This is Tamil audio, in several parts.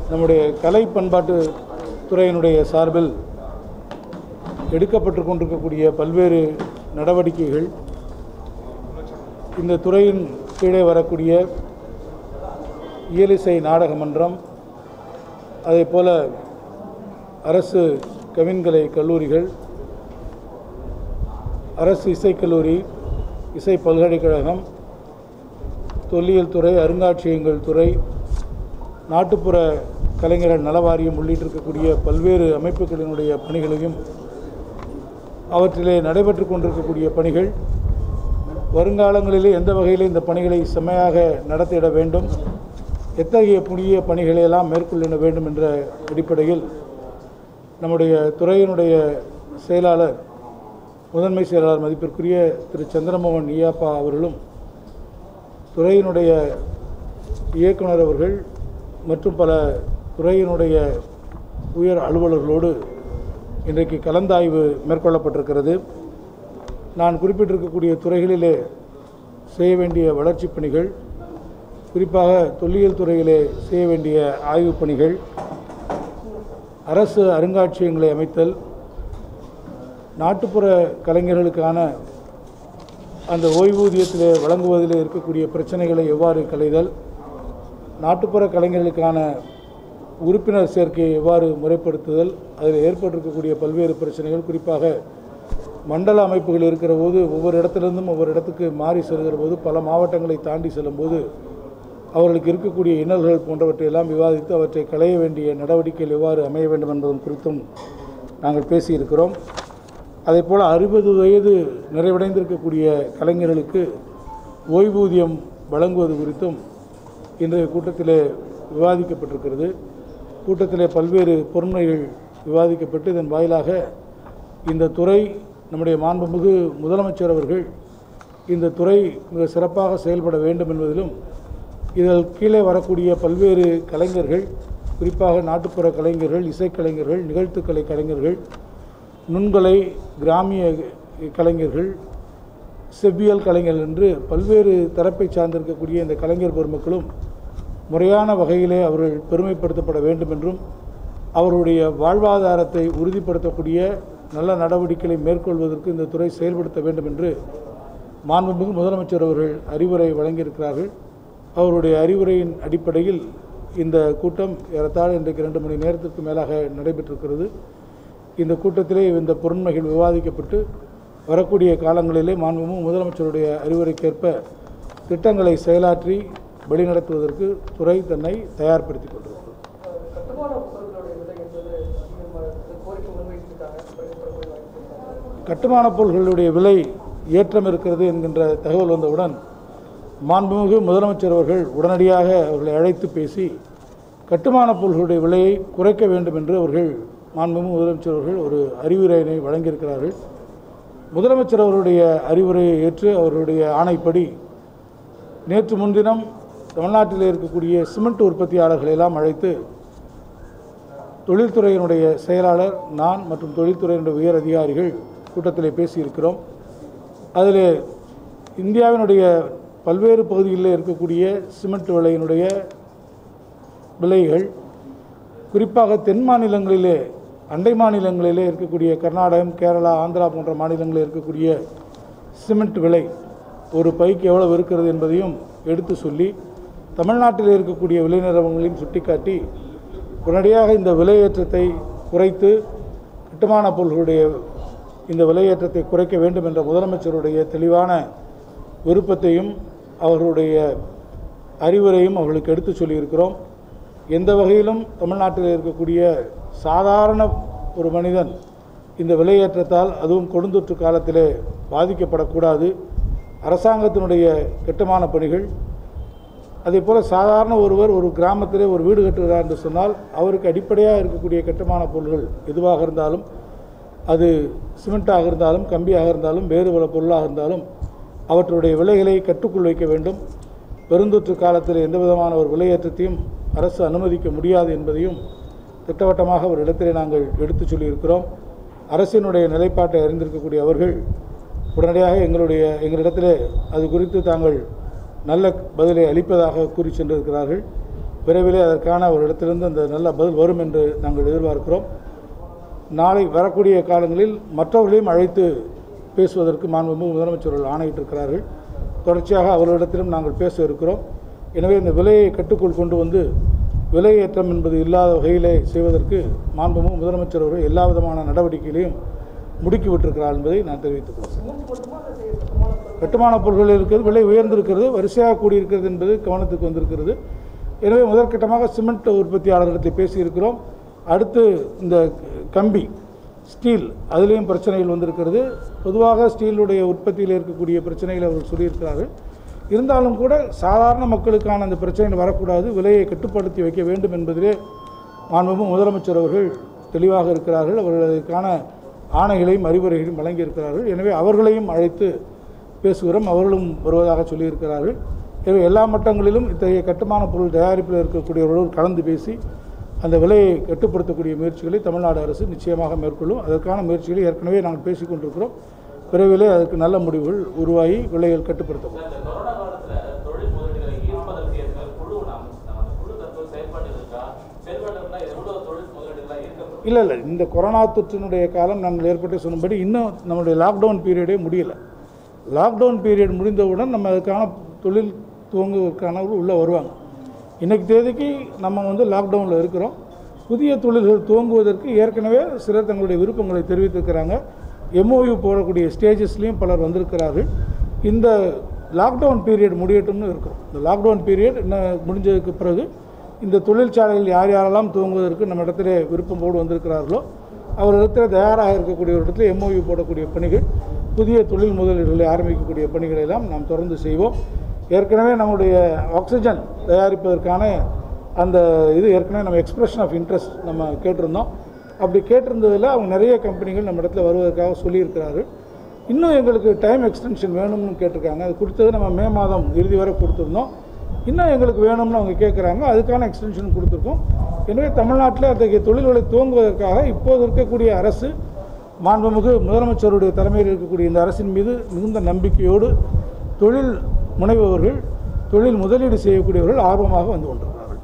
நம்முடைய கலை பண்பாட்டு துறையினுடைய சார்பில் எடுக்கப்பட்டு கொண்டிருக்கக்கூடிய பல்வேறு நடவடிக்கைகள் இந்த துறையின் கீழே வரக்கூடிய இயலிசை நாடக மன்றம் அதே போல அரசு கவின்கலை கல்லூரிகள் அரசு இசைக்கல்லூரி இசை பல்கலைக்கழகம் தொல்லியல் துறை அருங்காட்சியகங்கள் துறை நாட்டுப்புற கலைஞர்கள் நலவாரியம் உள்ளிட்டிருக்கக்கூடிய பல்வேறு அமைப்புகளினுடைய பணிகளையும் அவற்றிலே நடைபெற்று கொண்டிருக்கக்கூடிய பணிகள் வருங்காலங்களிலே எந்த வகையில் இந்த பணிகளை செம்மையாக நடத்திட வேண்டும் எத்தகைய புதிய பணிகளை எல்லாம் மேற்கொள்ள வேண்டும் என்ற அடிப்படையில் நம்முடைய துறையினுடைய செயலாளர் முதன்மை செயலாளர் மதிப்பிற்குரிய திரு சந்திரமோகன் ஈயாப்பா அவர்களும் துறையினுடைய இயக்குனர் அவர்கள் மற்றும் பல துறையினுடைய உயர் அலுவலர்களோடு இன்றைக்கு கலந்தாய்வு மேற்கொள்ளப்பட்டிருக்கிறது நான் குறிப்பிட்டிருக்கக்கூடிய துறைகளிலே செய்ய வேண்டிய வளர்ச்சிப் பணிகள் குறிப்பாக தொல்லியல் துறையிலே செய்ய வேண்டிய ஆய்வுப் பணிகள் அரசு அருங்காட்சியகங்களை அமைத்தல் நாட்டுப்புற கலைஞர்களுக்கான அந்த ஓய்வூதியத்திலே வழங்குவதில் இருக்கக்கூடிய பிரச்சனைகளை எவ்வாறு களைதல் நாட்டுப்புற கலைஞர்களுக்கான உறுப்பினர் சேர்க்கையை எவ்வாறு முறைப்படுத்துதல் அதில் ஏற்பட்டிருக்கக்கூடிய பல்வேறு பிரச்சனைகள் குறிப்பாக மண்டல அமைப்புகள் இருக்கிற போது ஒவ்வொரு இடத்திலிருந்தும் ஒவ்வொரு இடத்துக்கு மாறி செல்கிற போது பல மாவட்டங்களை தாண்டி செல்லும்போது அவர்களுக்கு இருக்கக்கூடிய இன்னல்கள் போன்றவற்றை எல்லாம் விவாதித்து அவற்றை களைய வேண்டிய நடவடிக்கைகள் எவ்வாறு அமைய வேண்டும் என்பதன் குறித்தும் நாங்கள் பேசியிருக்கிறோம் அதேபோல் அறுபது வயது நிறைவடைந்திருக்கக்கூடிய கலைஞர்களுக்கு ஓய்வூதியம் வழங்குவது குறித்தும் இன்றைய கூட்டத்திலே விவாதிக்கப்பட்டிருக்கிறது கூட்டத்திலே பல்வேறு பொறுமைகள் விவாதிக்கப்பட்டு இதன் வாயிலாக இந்த துறை நம்முடைய மாண்புமிகு முதலமைச்சர் அவர்கள் இந்த துறை மிக சிறப்பாக செயல்பட வேண்டும் என்பதிலும் இதில் கீழே வரக்கூடிய பல்வேறு கலைஞர்கள் குறிப்பாக நாட்டுப்புற கலைஞர்கள் இசைக்கலைஞர்கள் நிகழ்த்துக்கலை கலைஞர்கள் நுண்கலை கிராமிய கலைஞர்கள் செவ்வியல் கலைஞர்கள் என்று பல்வேறு தரப்பை சார்ந்திருக்கக்கூடிய இந்த கலைஞர் பெருமக்களும் முறையான வகையிலே அவர்கள் பெருமைப்படுத்தப்பட வேண்டும் என்றும் அவருடைய வாழ்வாதாரத்தை உறுதிப்படுத்தக்கூடிய நல்ல நடவடிக்கைகளை மேற்கொள்வதற்கு இந்த துறை செயல்படுத்த வேண்டும் என்று மாண்புமிகு முதலமைச்சர் அவர்கள் அறிவுரை வழங்கியிருக்கிறார்கள் அவருடைய அறிவுரையின் அடிப்படையில் இந்த கூட்டம் ஏறத்தாழ இன்றைக்கு இரண்டு மணி நேரத்திற்கு மேலாக நடைபெற்றிருக்கிறது இந்த கூட்டத்திலே இந்த பொருண்மைகள் விவாதிக்கப்பட்டு வரக்கூடிய காலங்களிலே மாண்புமிகு முதலமைச்சருடைய அறிவுரைக்கேற்ப திட்டங்களை செயலாற்றி வழிநடத்துவதற்கு துறை தன்னை தயார்படுத்திக் கொண்டிருக்கிறது கட்டுமான பொருட்களுடைய விலை என்பது அதிகமாக கோரிக்கை முன்வைத்திருக்காங்க பிரதமர் வாங்கியிருக்காங்க கட்டுமான பொருட்களுடைய விலை ஏற்றம் இருக்கிறது என்கின்ற தகவல் வந்தவுடன் மாண்புமிகு முதலமைச்சர் அவர்கள் உடனடியாக அவர்களை அழைத்து பேசி கட்டுமான பொருட்களுடைய விலையை குறைக்க வேண்டும் என்று அவர்கள் மாண்புமிகு முதலமைச்சர் அவர்கள் ஒரு அறிவுரையினை வழங்கியிருக்கிறார்கள் முதலமைச்சர் அவருடைய அறிவுரையை ஏற்று அவருடைய ஆணைப்படி நேற்று முன்தினம் தமிழ்நாட்டில் இருக்கக்கூடிய சிமெண்ட் உற்பத்தியாளர்களை எல்லாம் அழைத்து தொழில்துறையினுடைய செயலாளர் நான் மற்றும் தொழில்துறையினுடைய உயர் அதிகாரிகள் கூட்டத்திலே பேசியிருக்கிறோம் அதில் இந்தியாவினுடைய பல்வேறு பகுதிகளில் இருக்கக்கூடிய சிமெண்ட் விலையினுடைய விலைகள் குறிப்பாக தென் மாநிலங்களிலே அண்டை மாநிலங்களிலே இருக்கக்கூடிய கர்நாடகம் கேரளா ஆந்திரா போன்ற மாநிலங்களில் இருக்கக்கூடிய சிமெண்ட் விலை ஒரு பைக்கு எவ்வளவு இருக்கிறது என்பதையும் எடுத்து சொல்லி தமிழ்நாட்டில் இருக்கக்கூடிய விலை நிறுவனங்களையும் சுட்டிக்காட்டி உடனடியாக இந்த விலையேற்றத்தை குறைத்து கட்டுமான பொருள்களுடைய இந்த விலையேற்றத்தை குறைக்க வேண்டும் என்ற முதலமைச்சருடைய தெளிவான விருப்பத்தையும் அவர்களுடைய அறிவுரையும் அவர்களுக்கு எடுத்து சொல்லியிருக்கிறோம் எந்த வகையிலும் தமிழ்நாட்டில் இருக்கக்கூடிய சாதாரண ஒரு மனிதன் இந்த விலையேற்றத்தால் அதுவும் கொடுந்தொற்று காலத்திலே பாதிக்கப்படக்கூடாது அரசாங்கத்தினுடைய கட்டுமான பணிகள் அதே போல் சாதாரண ஒருவர் ஒரு கிராமத்திலே ஒரு வீடு கட்டுகிறார் என்று சொன்னால் அவருக்கு அடிப்படையாக இருக்கக்கூடிய கட்டுமான பொருள்கள் எதுவாக இருந்தாலும் அது சிமெண்ட்டாக இருந்தாலும் கம்பியாக இருந்தாலும் வேறு பல பொருளாக இருந்தாலும் அவற்றுடைய விலைகளை கட்டுக்குள் வைக்க வேண்டும் பெருந்தொற்று காலத்தில் எந்த விதமான ஒரு விலையேற்றத்தையும் அரசு அனுமதிக்க முடியாது என்பதையும் திட்டவட்டமாக ஒரு இடத்திலே நாங்கள் எடுத்துச் சொல்லியிருக்கிறோம் அரசினுடைய நிலைப்பாட்டை அறிந்திருக்கக்கூடிய அவர்கள் உடனடியாக எங்களுடைய எங்களிடத்திலே அது குறித்து தாங்கள் நல்ல பதிலை அளிப்பதாக கூறி சென்றிருக்கிறார்கள் விரைவிலே அதற்கான ஒரு இடத்திலிருந்து அந்த நல்ல பதில் வரும் என்று நாங்கள் எதிர்பார்க்கிறோம் நாளை வரக்கூடிய காலங்களில் மற்றவர்களையும் அழைத்து பேசுவதற்கு மாண்புமிகு முதலமைச்சர்கள் ஆணையிட்டிருக்கிறார்கள் தொடர்ச்சியாக அவர்களிடத்திலும் நாங்கள் பேச இருக்கிறோம் எனவே இந்த விலையை கட்டுக்குள் கொண்டு வந்து விலையேற்றம் என்பது இல்லாத வகையிலே செய்வதற்கு மாண்புமிகு முதலமைச்சர் அவர்கள் எல்லா விதமான நடவடிக்கைகளையும் முடுக்கி விட்டிருக்கிறார் என்பதை நான் தெரிவித்துக் கொள்கிறேன் சிமெண்ட் மட்டுமா இல்லை செய்ய கட்டுமான பொருட்கள் கட்டுமான பொருட்கள் இருக்கிறது விலை உயர்ந்திருக்கிறது வரிசையாக கூடியிருக்கிறது என்பது கவனத்துக்கு வந்திருக்கிறது எனவே முதற்கட்டமாக சிமெண்ட் உற்பத்தியாளர்களிடத்தில் பேசியிருக்கிறோம் அடுத்து இந்த கம்பி ஸ்டீல் அதுலேயும் பிரச்சனைகள் வந்திருக்கிறது பொதுவாக ஸ்டீலுடைய உற்பத்தியில் இருக்கக்கூடிய பிரச்சனைகளை அவர்கள் சொல்லியிருக்கிறார்கள் இருந்தாலும் கூட சாதாரண மக்களுக்கான அந்த பிரச்சனைகள் வரக்கூடாது விலையை கட்டுப்படுத்தி வைக்க வேண்டும் என்பதிலே மாண்புமிகு முதலமைச்சர் அவர்கள் தெளிவாக இருக்கிறார்கள் அவர்கள் அதற்கான ஆணைகளையும் அறிவுரைகளையும் வழங்கியிருக்கிறார்கள் எனவே அவர்களையும் அழைத்து பேசுகிறோம் அவர்களும் வருவதாக சொல்லியிருக்கிறார்கள் எனவே எல்லா மட்டங்களிலும் இத்தகைய கட்டுமான பொருள் தயாரிப்பில் இருக்கக்கூடியவர்களோடு கலந்து பேசி அந்த விலையை கட்டுப்படுத்தக்கூடிய முயற்சிகளை தமிழ்நாடு அரசு நிச்சயமாக மேற்கொள்ளும் அதற்கான முயற்சிகளை ஏற்கனவே நாங்கள் பேசிக் கொண்டிருக்கிறோம் விரைவிலே அதற்கு நல்ல முடிவுகள் உருவாகி விலைகள் கட்டுப்படுத்தப்படும் இந்த கொரோனா காலத்துல தொழில் முதலீடுகளை ஈர்ப்பதற்கு ஏற்ற குழு ஒன்று அமைச்சிருந்தாங்க அந்த குழு தற்போது செயல்பாடு இருக்கா செயல்பாடு இருந்தா எவ்வளவு தொழில் முதலீடுகளா ஈர்க்கப்படும் இல்லை இல்லை இந்த கொரோனா தொற்றினுடைய காலம் நாங்கள் ஏற்பட்டு சொன்னபடி இன்னும் நம்மளுடைய லாக்டவுன் பீரியடே முடியலை லாக்டவுன் பீரியட் முடிந்தவுடன் நம்ம அதுக்கான தொழில் துவங்குவதற்கானவர்கள் உள்ளே வருவாங்க இன்றைக்கு தேதிக்கு நம்ம வந்து லாக்டவுனில் இருக்கிறோம் புதிய தொழில்கள் துவங்குவதற்கு ஏற்கனவே சிலர் தங்களுடைய விருப்பங்களை தெரிவித்திருக்கிறாங்க எம்ஓயு போடக்கூடிய ஸ்டேஜஸ்லேயும் பலர் வந்திருக்கிறார்கள் இந்த லாக்டவுன் பீரியட் முடியட்டும்னு இருக்கிறோம் இந்த லாக்டவுன் பீரியட் இன்னும் முடிஞ்சதுக்கு பிறகு இந்த தொழிற்சாலைகள் யார் யாரெல்லாம் துவங்குவதற்கு நம்ம இடத்துல விருப்பமோடு வந்திருக்கிறார்களோ அவரிடத்தில் தயாராக இருக்கக்கூடிய ஒரு இடத்துல எம்ஓயு போடக்கூடிய பணிகள் புதிய தொழில் முதலீடுகளை ஆரம்பிக்கக்கூடிய பணிகளை எல்லாம் நாம் தொடர்ந்து செய்வோம் ஏற்கனவே நம்முடைய ஆக்சிஜன் தயாரிப்பதற்கான அந்த இது ஏற்கனவே நம்ம எக்ஸ்பிரஷன் ஆஃப் இன்ட்ரெஸ்ட் நம்ம கேட்டிருந்தோம் அப்படி கேட்டிருந்ததில் அவங்க நிறைய கம்பெனிகள் நம்ம இடத்துல வருவதற்காக சொல்லியிருக்கிறார்கள் இன்னும் எங்களுக்கு டைம் எக்ஸ்டென்ஷன் வேணும்னு கேட்டிருக்காங்க அது கொடுத்தது நம்ம மே மாதம் இறுதி வரை கொடுத்துருந்தோம் இன்னும் எங்களுக்கு வேணும்னு அவங்க கேட்குறாங்க அதுக்கான எக்ஸ்டென்ஷன் கொடுத்துருக்கோம் எனவே தமிழ்நாட்டில் அத்தகைய தொழில்களை துவங்குவதற்காக இப்போது இருக்கக்கூடிய அரசு மாண்புமிகு முதலமைச்சருடைய தலைமையில் இருக்கக்கூடிய இந்த அரசின் மீது மிகுந்த நம்பிக்கையோடு தொழில் முனைபவர்கள் தொழில் முதலீடு செய்யக்கூடியவர்கள் ஆர்வமாக வந்து கொண்டிருக்கிறார்கள்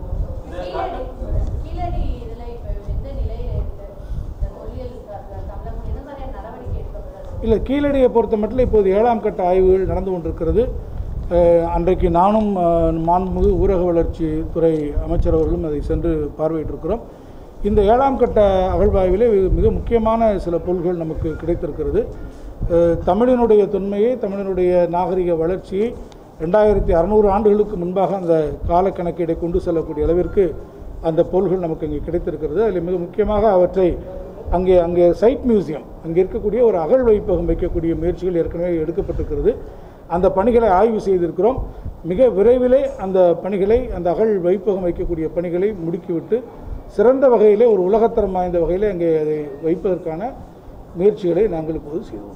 கீழடி கீழடி இதுல இப்ப எந்த நிலையில இருக்கு இந்த தொல்லியல் த- தமிழகம் எந்த மாதிரியான நடவடிக்கை எடுக்கப்பட்டது இல்லை கீழடியை பொறுத்த மட்டும் இப்போது ஏழாம் கட்ட ஆய்வுகள் நடந்து கொண்டிருக்கிறது அஹ், அன்றைக்கு நானும் அஹ், மாண்புமிகு ஊரக வளர்ச்சி துறை அமைச்சர் அவர்களும் அதை சென்று பார்வையிட்டிருக்கிறோம் இந்த ஏழாம் கட்ட அகழ்வாய்விலே மிக- மிக முக்கியமான சில பொருள்கள் நமக்கு கிடைத்திருக்கிறது அஹ், தமிழினுடைய தொன்மையை தமிழினுடைய நாகரிக வளர்ச்சியை ரெண்டாயிரத்தி அறநூறு ஆண்டுகளுக்கு முன்பாக அந்த காலக்கணக்கீடை கொண்டு செல்லக்கூடிய அளவிற்கு அந்த பொருள்கள் நமக்கு இங்கே கிடைத்திருக்கிறது அதில் மிக முக்கியமாக அவற்றை அங்கே அங்கே சைட் மியூசியம் அங்கே இருக்கக்கூடிய ஒரு அகழ் வைப்பகம் வைக்கக்கூடிய முயற்சிகள் ஏற்கனவே எடுக்கப்பட்டிருக்கிறது அந்த பணிகளை ஆய்வு செய்திருக்கிறோம் மிக விரைவிலே அந்த பணிகளை அந்த அகழ் வைப்பகம் வைக்கக்கூடிய பணிகளை முடுக்கிவிட்டு சிறந்த வகையிலே ஒரு உலகத்தரம் வாய்ந்த வகையிலே அங்கே அதை வைப்பதற்கான முயற்சிகளை நாங்கள் இப்போது செய்தோம்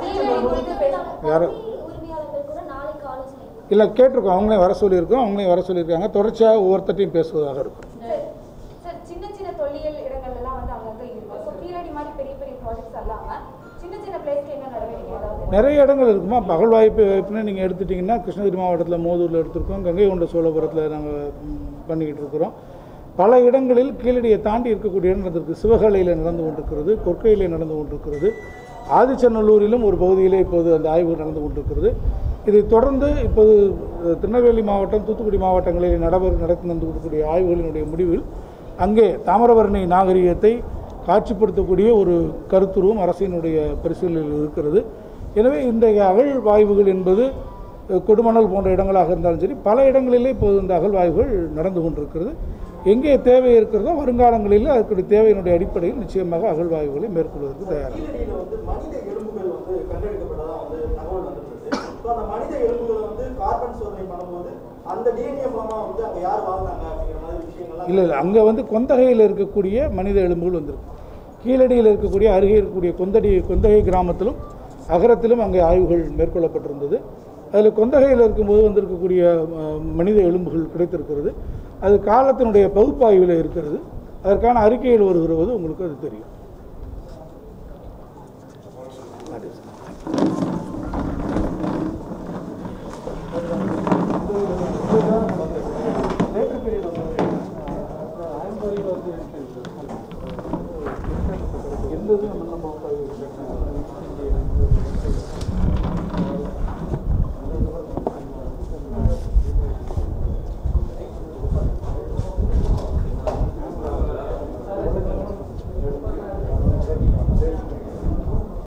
யாரோ உரிமையாளர்கள் கூட நாளைக்கு ஆலோசனை இல்லை கேட்டிருக்கோம் அவங்களையும் வர சொல்லியிருக்கோம் அவங்களையும் வர சொல்லியிருக்காங்க தொடர்ச்சியாக ஒவ்வொருத்தட்டையும் பேசுவதாக இருக்கும் சார் சின்ன சின்ன தொல்லியல் இடங்கள் எல்லாம் வந்து அங்கங்க இருக்கு ஸோ கீழடி மாதிரி பெரிய பெரிய ப்ராஜெக்ட்ஸ் அல்லாம சின்ன சின்ன பிளேஸ்க்கு என்ன நடவடிக்கை ஏதாவது நிறைய இடங்கள் இருக்குமா இப்போ அகழ் வாய்ப்பு வாய்ப்புன்னு நீங்கள் எடுத்துட்டிங்கன்னா கிருஷ்ணகிரி மாவட்டத்தில் மோதூரில் எடுத்திருக்கோம் கங்கை கொண்ட சோழபுரத்தில் நாங்கள் பண்ணிக்கிட்டு இருக்கிறோம் பல இடங்களில் கீழடியை தாண்டி இருக்கக்கூடிய இடம் நடந்திருக்கு சிவகலையில் நடந்து கொண்டிருக்கிறது கொற்கையில் நடந்து கொண்டிருக்கிறது ஆதிச்சநல்லூரிலும் ஒரு பகுதியிலே இப்போது அந்த ஆய்வு நடந்து கொண்டிருக்கிறது இதை தொடர்ந்து இப்போது அஹ், திருநெல்வேலி மாவட்டம் தூத்துக்குடி மாவட்டங்களில் நடவர் நடத்தி நடந்து கொண்டிருக்கக்கூடிய ஆய்வுகளினுடைய முடிவில் அங்கே தாமிரபரணி நாகரிகத்தை காட்சிப்படுத்தக்கூடிய ஒரு கருத்துருவம் அரசினுடைய பரிசீலனையில் இருக்கிறது எனவே இன்றைய அகழ்வாய்வுகள் என்பது அஹ், கொடுமணல் போன்ற இடங்களாக இருந்தாலும் சரி பல இடங்களிலே இப்போது இந்த அகழ்வாய்வுகள் நடந்து கொண்டிருக்கிறது எங்கே தேவை இருக்கிறதோ வருங்காலங்களில் அதற்குடைய தேவையினுடைய அடிப்படையில் நிச்சயமாக அகழ்வாய்வுகளை மேற்கொள்வதற்கு தயாராக கீழடியில வந்து மனித எலும்புகள் வந்து கண்டெடுக்கப்பட்டதா வந்து தகவல் வந்துருக்கு ஸோ அந்த மனித எலும்புகளை வந்து கார்பன் சோதனை பண்ணும்போது அந்த டிஎன்ஏ மூலமா வந்து அங்க யார் வாழ்ந்தாங்க அப்படிங்கிற மாதிரி விஷயங்கள்லாம் இல்லை இல்லை அங்கே வந்து கொந்தகையில் இருக்கக்கூடிய மனித எலும்புகள் வந்திருக்கு கீழடியில் இருக்கக்கூடிய அருகே இருக்கக்கூடிய கொந்தடி கொந்தகை கிராமத்திலும் அகரத்திலும் அங்கே ஆய்வுகள் மேற்கொள்ளப்பட்டிருந்தது அதில் கொந்தகையில் இருக்கும்போது வந்திருக்கக்கூடிய அஹ், மனித எலும்புகள் கிடைத்திருக்கிறது அது காலத்தினுடைய பகுப்பாய்வில் இருக்கிறது அதற்கான அறிக்கைகள் வருகிறது உங்களுக்கு அது தெரியும் நன்றி சார். லேட்டர் பீரியட் வந்து இருந்தது நம்ம